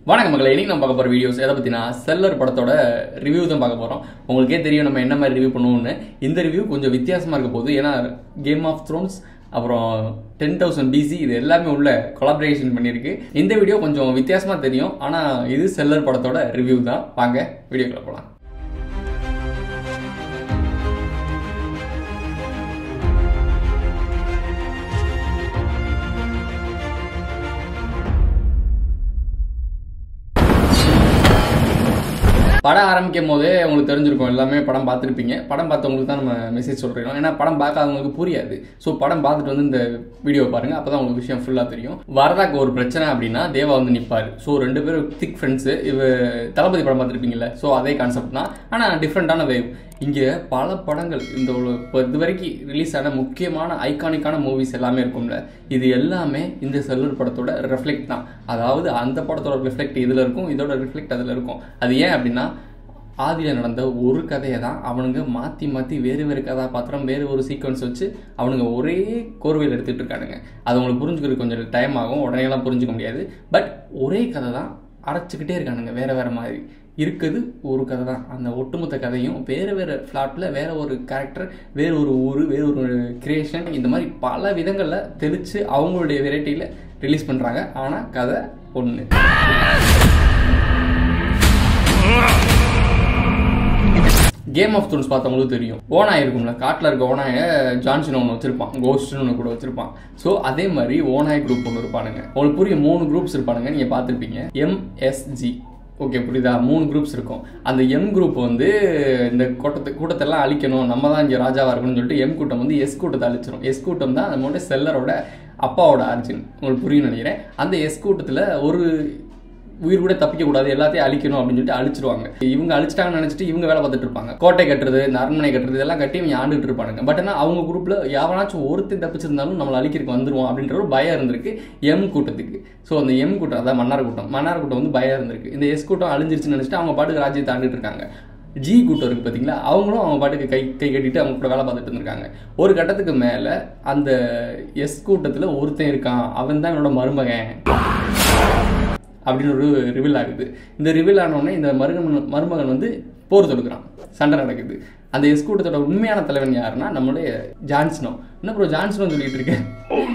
வணக்கம் மக்களை இன்னைக்கு நம்ம பார்க்க போகிற வீடியோஸ் எதை பற்றினா செல்லர் படத்தோட ரிவ்யூ தான் பார்க்க போகிறோம் உங்களுக்கே தெரியும் நம்ம என்ன மாதிரி ரிவ்யூ பண்ணுவோம்னு இந்த ரிவ்யூ கொஞ்சம் வித்தியாசமாக இருக்க போகுது ஏன்னா கேம் ஆஃப் த்ரோன்ஸ் அப்புறம் டென் தௌசண்ட் பிசி இது எல்லாமே உள்ள கொலாபரேஷன் பண்ணியிருக்கு இந்த வீடியோ கொஞ்சம் வித்தியாசமாக தெரியும் ஆனால் இது செல்லர் படத்தோட ரிவ்யூ தான் வாங்க வீடியோக்குள்ள போகலாம் படம் ஆரம்பிக்கும் போதே உங்களுக்கு தெரிஞ்சிருக்கும் எல்லாமே படம் பார்த்துருப்பீங்க படம் பார்த்தவங்களுக்கு தான் நம்ம மெசேஜ் சொல்கிறோம் ஏன்னா படம் பார்க்காதவங்களுக்கு புரியாது ஸோ படம் பார்த்துட்டு வந்து இந்த வீடியோ பாருங்க அப்போ தான் உங்களுக்கு விஷயம் ஃபுல்லாக தெரியும் வரதாக்கு ஒரு பிரச்சனை அப்படின்னா தேவா வந்து நிற்பார் ஸோ ரெண்டு பேரும் திக் ஃப்ரெண்ட்ஸு இவ தளபதி படம் பார்த்துருப்பீங்கல்ல ஸோ அதே கான்செப்ட் தான் ஆனால் டிஃப்ரெண்ட்டான வேவ் இங்கே பல படங்கள் இந்த ஒரு இப்போ இது வரைக்கும் ரிலீஸ் ஆன முக்கியமான ஐகானிக்கான மூவிஸ் எல்லாமே இருக்கும்ல இது எல்லாமே இந்த செல்லூர் படத்தோட ரெஃப்ளெக்ட் தான் அதாவது அந்த படத்தோட ரிஃப்ளெக்ட் இதில் இருக்கும் இதோட ரிஃப்ளெக்ட் அதில் இருக்கும் அது ஏன் அப்படின்னா ஆதியில் நடந்த ஒரு கதையை தான் அவனுங்க மாற்றி மாற்றி வேறு வேறு கதாபாத்திரம் வேறு ஒரு சீக்வன்ஸ் வச்சு அவனுங்க ஒரே கோர்வையில் எடுத்துகிட்டு இருக்கானுங்க அது உங்களுக்கு புரிஞ்சுக்கிறதுக்கு கொஞ்சம் டைம் ஆகும் உடனேலாம் புரிஞ்சுக்க முடியாது பட் ஒரே கதை தான் அரைச்சிக்கிட்டே இருக்கானுங்க வேறு வேறு மாதிரி இருக்குது ஒரு கதை தான் அந்த ஒட்டுமொத்த கதையும் வேறு வேறு ஃப்ளாட்டில் வேறு ஒரு கேரக்டர் வேறு ஒரு ஊர் வேறு ஒரு கிரியேஷன் இந்த மாதிரி பல விதங்களில் தெளித்து அவங்களுடைய வெரைட்டியில் ரிலீஸ் பண்ணுறாங்க ஆனால் கதை ஒன்று கேம் ஆஃப் த்ரோன்ஸ் பார்த்தவங்களுக்கு தெரியும் ஓனாய் இருக்கும்ல காட்டில் இருக்க ஓனாயை ஜான்சன் ஒன்று வச்சிருப்பான் கோஸ்ட்னு ஒன்று கூட வச்சிருப்பான் ஸோ அதே மாதிரி ஓனாய் குரூப் ஒன்று இருப்பானுங்க உங்களுக்கு புரிய மூணு குரூப்ஸ் இருப்பானுங்க நீங்கள் பார்த்துருப்பீங்க எம்எஸ்ஜி ஓகே புரியுதா மூணு குரூப்ஸ் இருக்கும் அந்த எம் குரூப் வந்து இந்த கூட்டத்தை கூட்டத்தெல்லாம் அழிக்கணும் நம்ம தான் இங்கே ராஜாவாக இருக்கணும்னு சொல்லிட்டு எம் கூட்டம் வந்து எஸ் கூட்டத்தை அழிச்சிரும் எஸ் கூட்டம் தான் நம்மளோட செல்லரோட அப்பாவோட ஆர்ஜின் உங்களுக்கு புரியும் நினைக்கிறேன் அந்த எஸ் கூட்டத்தில் ஒரு உயிர் கூட தப்பிக்க கூடாது எல்லாத்தையும் அழிக்கணும் அப்படின்னு சொல்லிட்டு அழிச்சிருவாங்க இவங்க அழிச்சிட்டாங்கன்னு நினைச்சிட்டு இவங்க வேலை பார்த்துட்டு இருப்பாங்க கோட்டை கட்டுறது இந்த அரண்மனை கட்டுறது இதெல்லாம் கட்டி இவங்க ஆண்டுட்டு இருப்பாங்க பட் ஆனால் அவங்க குரூப்ல எவனாச்சும் ஒருத்தன் தப்பிச்சிருந்தாலும் நம்மளை அழிக்கிறதுக்கு வந்துருவோம் அப்படின்ற ஒரு பயம் இருந்திருக்கு எம் கூட்டத்துக்கு ஸோ அந்த எம் கூட்டம் அதான் மன்னார் கூட்டம் மன்னார் கூட்டம் வந்து பயம் இருந்திருக்கு இந்த எஸ் கூட்டம் அழிஞ்சிருச்சுன்னு நினைச்சிட்டு அவங்க பாட்டுக்கு ராஜ்யத்தை ஆண்டுட்டு இருக்காங்க ஜி கூட்டம் இருக்குது பார்த்தீங்களா அவங்களும் அவங்க பாட்டுக்கு கை கை கட்டிட்டு அவங்க கூட வேலை பார்த்துட்டு இருந்திருக்காங்க ஒரு கட்டத்துக்கு மேலே அந்த எஸ் கூட்டத்தில் ஒருத்தன் இருக்கான் அவன் தான் என்னோட மருமகன் அப்படின்னு ஒரு ரிவில் ஆகுது இந்த ரிவில் ஆனோடனே இந்த மருகன் மருமகன் வந்து போர் தொடுக்கிறான் சண்டை நடக்குது அந்த எஸ் கூட்டத்தோட உண்மையான தலைவன் யாருன்னா நம்மளுடைய ஜான்ஸ்னோ என்ன ப்ரோ ஜான்ஸ்னோ சொல்லிட்டு இருக்கேன்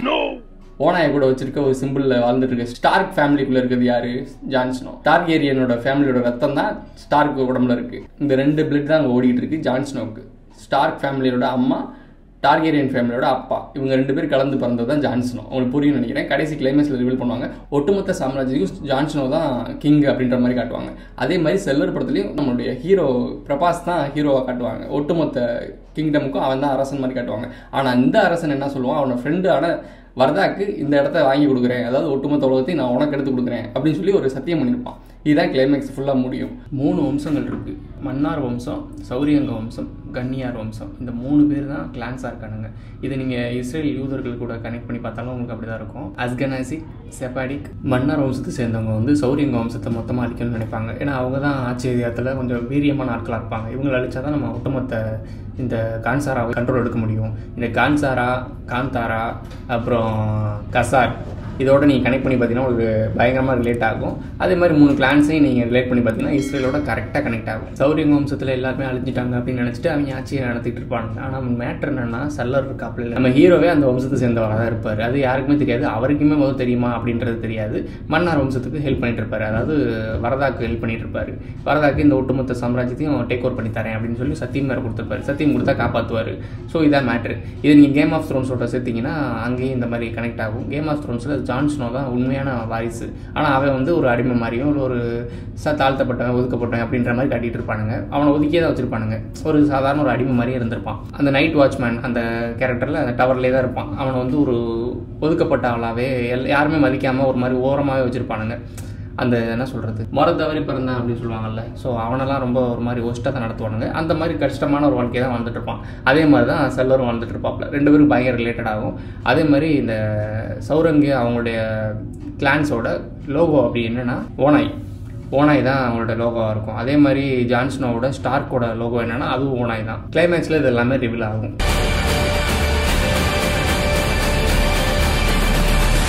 ஓனாயை கூட வச்சிருக்க ஒரு சிம்பிளில் வாழ்ந்துட்டு இருக்க ஸ்டார்க் ஃபேமிலிக்குள்ள இருக்கிறது யாரு ஜான்ஸ்னோ டார்கேரியனோட ஃபேமிலியோட ரத்தம் தான் ஸ்டார்க் உடம்புல இருக்கு இந்த ரெண்டு பிளட் தான் அங்கே ஓடிட்டு இருக்கு ஜான்ஸ்னோவுக்கு ஸ்டார்க் ஃபேமிலியோட அம்மா டார்கேரியன் ஃபேமிலியோட அப்பா இவங்க ரெண்டு பேர் கலந்து பிறந்தது தான் ஜான்சனோ உங்களுக்கு புரியும் நினைக்கிறேன் கடைசி கிளைமேக்ஸில் ரிவீல் பண்ணுவாங்க ஒட்டுமொத்த சாம்ராஜ்யத்துக்கும் ஜான்சனோ தான் கிங் அப்படின்ற மாதிரி காட்டுவாங்க அதே மாதிரி செல்லர் படத்துலையும் நம்மளுடைய ஹீரோ பிரபாஸ் தான் ஹீரோவாக காட்டுவாங்க ஒட்டுமொத்த கிங்டமுக்கும் அவன் தான் அரசன் மாதிரி காட்டுவாங்க ஆனால் இந்த அரசன் என்ன சொல்லுவான் அவனோட ஃப்ரெண்டு ஆன வரதாக்கு இந்த இடத்த வாங்கி கொடுக்குறேன் அதாவது ஒட்டுமொத்த உலகத்தையும் நான் உனக்கு எடுத்து கொடுக்குறேன் அப்படின்னு சொல்லி ஒரு சத்தியம் பண்ணியிருப்பான் இதுதான் கிளைமேக்ஸ் ஃபுல்லாக முடியும் மூணு வம்சங்கள் இருக்குது மன்னார் வம்சம் சௌரியங்க வம்சம் கன்னியார் வம்சம் இந்த மூணு பேர் தான் கிளான்ஸாக இருக்கானுங்க இது நீங்கள் இஸ்ரேல் யூதர்கள் கூட கனெக்ட் பண்ணி பார்த்தாலும் உங்களுக்கு அப்படி தான் இருக்கும் அஸ்கனாசிக் செப்பாடிக் மன்னார் வம்சத்தை சேர்ந்தவங்க வந்து சௌரியங்க வம்சத்தை மொத்தமாக அழிக்கணும்னு நினைப்பாங்க ஏன்னா அவங்க தான் ஆட்சி அதிகாரத்தில் கொஞ்சம் வீரியமான ஆட்களாக இருப்பாங்க இவங்களை அழிச்சா தான் நம்ம ஒட்டுமொத்த இந்த கான்சாராவை கண்ட்ரோல் எடுக்க முடியும் இந்த கான்சாரா காந்தாரா அப்புறம் கசார் இதோட நீங்கள் கனெக்ட் பண்ணி பார்த்தீங்கன்னா உங்களுக்கு பயங்கரமாக ரிலேட் ஆகும் அதே மாதிரி மூணு கிளான்ஸையும் நீங்கள் ரிலேட் பண்ணி பார்த்தீங்கன்னா இஸ்ரேலோட கரெக்டாக கனெக்ட் ஆகும் சௌரியங்க வம்சத்தில் எல்லாருமே அழிஞ்சிட்டாங்க அப்படின்னு நினச்சிட்டு அவங்க ஆட்சியை நடத்திட்டு இருப்பாங்க ஆனால் மேட்ரு என்னன்னா சல்லர் இருக்காப்புல நம்ம ஹீரோவே அந்த வம்சத்தை சேர்ந்தவராக தான் இருப்பார் அது யாருக்குமே தெரியாது அவருக்குமே முதல் தெரியுமா அப்படின்றது தெரியாது மன்னார் வம்சத்துக்கு ஹெல்ப் பண்ணிட்டு இருப்பாரு அதாவது வரதாக்கு ஹெல்ப் பண்ணிட்டு இருப்பாரு வரதாக்கு இந்த ஒட்டுமொத்த சாம்ராஜ்யத்தையும் டேக் ஓவர் பண்ணி தரேன் அப்படின்னு சொல்லி சத்தியம் வேறு கொடுத்துருப்பாரு சத்தியம் கொடுத்தா காப்பாற்றுவார் ஸோ இதான் மேட்ரு இது நீங்கள் கேம் ஆஃப் த்ரோன்ஸோட சேர்த்திங்கன்னா அங்கேயும் இந்த மாதிரி கனெக்ட் ஆகும் கேம் ஆஃப் த்ரோன்ஸில் ஜான்ஸ்னோ தான் உண்மையான வாரிசு ஆனால் அவன் வந்து ஒரு அடிமை மாதிரியும் இல்லை ஒரு ச தாழ்த்தப்பட்டவன் ஒதுக்கப்பட்டவன் அப்படின்ற மாதிரி காட்டிட்டு இருப்பானுங்க அவனை ஒதுக்கியே தான் வச்சிருப்பானுங்க ஒரு சாதாரண ஒரு அடிமை மாதிரியே இருந்திருப்பான் அந்த நைட் வாட்ச்மேன் அந்த கேரக்டரில் அந்த டவர்லேயே தான் இருப்பான் அவனை வந்து ஒரு ஒதுக்கப்பட்ட ஆளாவே எல் யாருமே மதிக்காமல் ஒரு மாதிரி ஓரமாகவே வச்சுருப்பானுங்க அந்த என்ன சொல்கிறது மர தவறி பிறந்தான் அப்படின்னு சொல்லுவாங்கல்ல ஸோ அவனெல்லாம் ரொம்ப ஒரு மாதிரி ஒஸ்ட்டாக தான் நடத்துவானுங்க அந்த மாதிரி கஷ்டமான ஒரு வாழ்க்கையை தான் வாழ்ந்துட்டு இருப்பான் அதே மாதிரி தான் செல்லரும் வாழ்ந்துட்டு இருப்பாப்ல ரெண்டு பேரும் பயங்கர ரிலேட்டட் ஆகும் அதே மாதிரி இந்த சௌரங்கு அவங்களுடைய கிளான்ஸோட லோகோ அப்படி என்னென்னா ஓனாய் ஓனாய் தான் அவங்களோட லோகோவாக இருக்கும் அதே மாதிரி ஜான்ஸ்னோவோட ஸ்டார்க்கோட லோகோ என்னென்னா அதுவும் ஓனாய் தான் கிளைமேக்ஸில் இது எல்லாமே ரிவீல் ஆகும்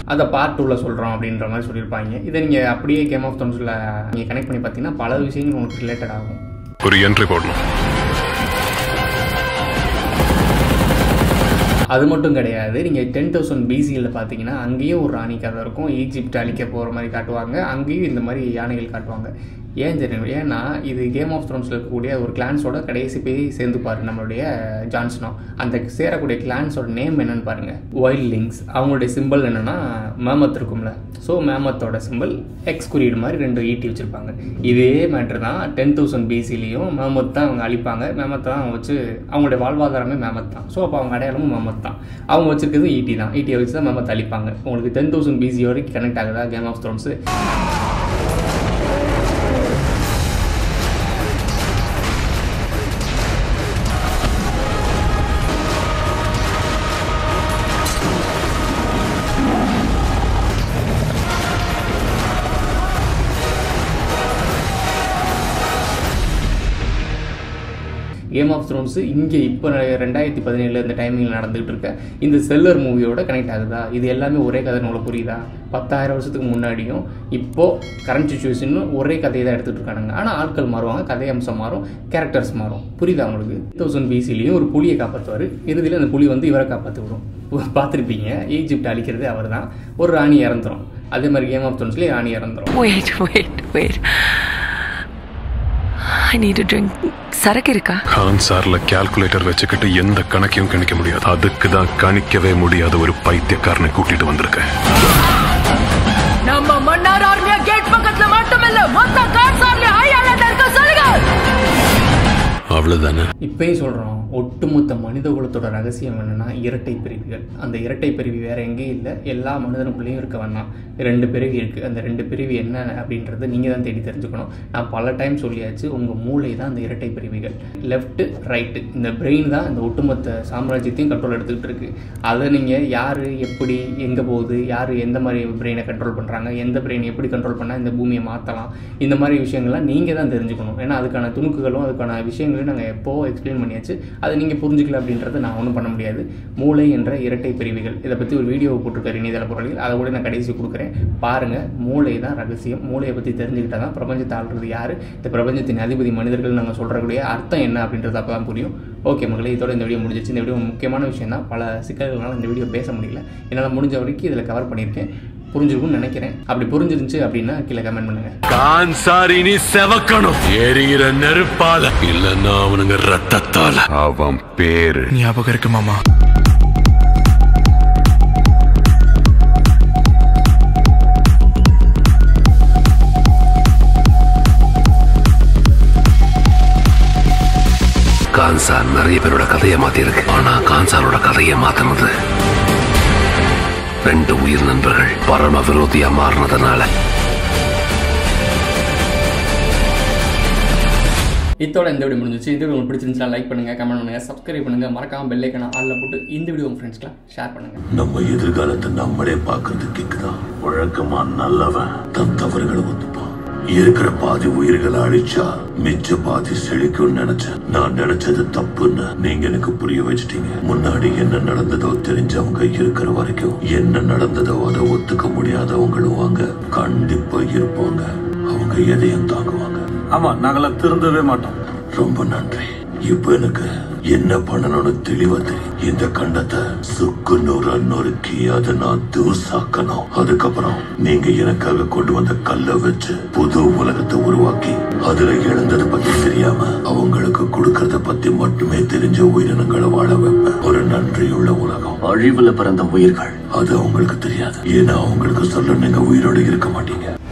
அதை பார்ட் டூவில் சொல்கிறோம் அப்படின்ற மாதிரி சொல்லியிருப்பாங்க இதை நீங்கள் அப்படியே கேம் ஆஃப் த்ரோன்ஸில் நீங்கள் கனெக்ட் பண்ணி பார்த்தீங்கன்னா பல விஷயங்கள் உங்களுக்கு ரிலேட்டட் ஆகும் ஒரு என்ட்ரி போடணும் அது மட்டும் கிடையாது நீங்கள் டென் தௌசண்ட் பிசியில் பார்த்தீங்கன்னா அங்கேயும் ஒரு ராணி கதை இருக்கும் ஈஜிப்ட் அழிக்க போகிற மாதிரி காட்டுவாங்க அங்கேயும் இந்த மாதிரி யானைகள் காட்டுவாங்க ஏன் தெரியும் ஏன்னா இது கேம் ஆஃப் த்ரோன்ஸில் இருக்கக்கூடிய ஒரு கிளான்ஸோட கடைசி போய் சேர்ந்துப்பார் நம்மளுடைய ஜான்சனோ அந்த சேரக்கூடிய கிளான்ஸோட நேம் என்னன்னு பாருங்கள் வைல்ட் லிங்க்ஸ் அவங்களுடைய சிம்பிள் என்னென்னா மேமத் இருக்கும்ல ஸோ மேமத்தோட சிம்பிள் எக்ஸ் குறியீடு மாதிரி ரெண்டு ஈட்டி வச்சுருப்பாங்க இதே மேட்ரு தான் டென் தௌசண்ட் பிசிலையும் மேமத் தான் அவங்க அழிப்பாங்க மேமத் தான் அவங்க வச்சு அவங்களுடைய வாழ்வாதாரமே மேமத் தான் ஸோ அப்போ அவங்க அடையாளமும் மேமத் தான் அவங்க வச்சிருக்கிறது ஈட்டி தான் ஈட்டியை வச்சு தான் மேமத் அழிப்பாங்க உங்களுக்கு டென் தௌசண்ட் பிசி வரைக்கும் கனெக்ட் ஆகுதா game of thrones game of thrones இங்கே இப்போ ரெண்டாயிரத்தி பதினேழில் இந்த டைமிங்கில் நடந்துகிட்டு இருக்க இந்த செல்லர் மூவியோட கனெக்ட் ஆகுதா இது எல்லாமே ஒரே கதை உங்களுக்கு புரியுதா பத்தாயிரம் வருஷத்துக்கு முன்னாடியும் இப்போது கரண்ட் சுச்சுவேஷனும் ஒரே கதையை தான் எடுத்துகிட்டு இருக்கானுங்க ஆனால் ஆட்கள் மாறுவாங்க கதை அம்சம் மாறும் கேரக்டர்ஸ் மாறும் புரியுதா உங்களுக்கு தௌசண்ட் பிசிலையும் ஒரு புலியை காப்பாற்றுவார் இறுதியில் அந்த புலி வந்து இவரை காப்பாற்றி விடும் பார்த்துருப்பீங்க ஈஜிப்ட் அழிக்கிறது அவர் தான் ஒரு ராணி இறந்துரும் அதே மாதிரி கேம் ஆஃப் த்ரோன்ஸ்லேயே ராணி இறந்துரும் Wait, wait, wait. I need a drink. சரக்கு இருக்கா கான் சார்ல கால்குலேட்டர் வச்சுக்கிட்டு எந்த கணக்கையும் கணிக்க முடியாது அதுக்கு தான் கணிக்கவே முடியாத ஒரு பைத்தியக்காரனை கூட்டிட்டு வந்திருக்கேன் நம்ம மன்னார் ஆர்மியா கேட் பக்கத்துல மட்டுமில்ல மொத்த கார் ஆர்மியா ஹையாலண்ட் இருக்க சொல்லுங்க அவ்வளவுதானே இப்பயும் சொல்கிறோம் ஒட்டுமொத்த மனித குலத்தோட ரகசியம் என்னன்னா இரட்டை பிரிவுகள் அந்த இரட்டை பிரிவு வேற எங்கேயும் இல்லை எல்லா மனிதனுக்குள்ளேயும் இருக்க வேணாம் ரெண்டு பிரிவு இருக்குது அந்த ரெண்டு பிரிவு என்ன அப்படின்றத நீங்கள் தான் தேடி தெரிஞ்சுக்கணும் நான் பல டைம் சொல்லியாச்சு உங்கள் மூளை தான் அந்த இரட்டை பிரிவுகள் லெஃப்ட்டு ரைட்டு இந்த பிரெயின் தான் இந்த ஒட்டுமொத்த சாம்ராஜ்யத்தையும் கண்ட்ரோல் எடுத்துக்கிட்டு இருக்கு அதை நீங்கள் யார் எப்படி எங்கே போகுது யார் எந்த மாதிரி பிரெயினை கண்ட்ரோல் பண்ணுறாங்க எந்த பிரெயின் எப்படி கண்ட்ரோல் பண்ணால் இந்த பூமியை மாற்றலாம் இந்த மாதிரி விஷயங்கள்லாம் நீங்கள் தான் தெரிஞ்சுக்கணும் ஏன்னா அதுக்கான துணுக்குகளும் அதுக்கான விஷயங்களையும் நாங்கள் எப்போ எக்ஸ்பிளைன் பண்ணியாச்சு அதை நீங்கள் புரிஞ்சுக்கல அப்படின்றத நான் ஒன்றும் பண்ண முடியாது மூளை என்ற இரட்டை பிரிவுகள் இதை பற்றி ஒரு வீடியோ போட்டிருக்காரு இணையதள பொருளில் அதை கூட நான் கடைசி கொடுக்குறேன் பாருங்கள் மூளை தான் ரகசியம் மூளையை பற்றி தெரிஞ்சுக்கிட்டா தான் பிரபஞ்சத்தை ஆள்றது யார் இந்த பிரபஞ்சத்தின் அதிபதி மனிதர்கள் நாங்கள் சொல்கிறக்கூடிய அர்த்தம் என்ன அப்படின்றது அப்போ தான் புரியும் ஓகே மகளே இதோட இந்த வீடியோ முடிஞ்சிச்சு இந்த வீடியோ முக்கியமான விஷயம் தான் பல சிக்கல்களால் இந்த வீடியோ பேச முடியல என்னால் முடிஞ்ச வரைக்கும் இதில் கவர் பண்ணியிருக்கேன் புரிஞ்சிருக்கும்னு நினைக்கிறேன் அப்படி புரிஞ்சிருந்துச்சு அப்படின்னா கீழே கமெண்ட் பண்ணுங்கள் கான்சாரி நீ செவக்கணும் எரிகிற நெருப்பால இல்லன்னா அவனுங்க ரத்தத்தால அவன் பேரு ஞாபகம் இருக்கு மாமா கான்சார் நிறைய பேரோட கதையை மாத்திருக்கு ஆனா கான்சாரோட கதையை மாத்தினது ரெண்டு உயிர் நண்பர்கள் பரம விரோதியா மாறினதுனால இதோட இந்த வீடியோ முடிஞ்சிச்சு இந்த வீடியோ உங்களுக்கு பிடிச்சிருந்துச்சா லைக் பண்ணுங்கள் கமெண்ட் பண்ணுங்கள் சப்ஸ்கிரைப் பண்ணுங்கள் மறக்காம பெல் ஐக்கனை ஆளில் போட்டு இந்த வீடியோ உங்கள் ஃப்ரெண்ட்ஸ்க்குலாம் ஷேர் பண்ணுங்கள் நம்ம எதிர்காலத்தை நம்மளே பார்க்கறது கேக்குதான் வழக்கமா நல்லவன் தன் தவறுகளை ஒத்துப்பான் இருக்கிற பாதி உயிர்களை அழிச்சா மிச்ச பாதி செழிக்கும்னு நினைச்சேன் நான் நினைச்சது தப்புன்னு நீங்க எனக்கு புரிய வச்சிட்டீங்க முன்னாடி என்ன நடந்ததோ தெரிஞ்சவங்க இருக்கிற வரைக்கும் என்ன நடந்ததோ அதை ஒத்துக்க முடியாதவங்களும் வாங்க கண்டிப்பா இருப்பாங்க அவங்க எதையும் தாங்குவாங்க ஆமா நாங்களாம் திருந்தவே மாட்டோம் ரொம்ப நன்றி இப்ப எனக்கு என்ன பண்ணணும்னு தெளிவா தெரியும் இந்த கண்டத்தை சுக்கு நூறா நொறுக்கி அதை நான் தூசாக்கணும் அதுக்கப்புறம் நீங்க எனக்காக கொண்டு வந்த கல்லை வச்சு புது உலகத்தை உருவாக்கி அதுல இழந்ததை பத்தி தெரியாம அவங்களுக்கு கொடுக்கறத பத்தி மட்டுமே தெரிஞ்ச உயிரினங்களை வாழ வைப்பேன் ஒரு நன்றியுள்ள உலகம் அழிவுல பிறந்த உயிர்கள் அது அவங்களுக்கு தெரியாது ஏன்னா அவங்களுக்கு சொல்ல நீங்க உயிரோட இருக்க மாட்டீங்க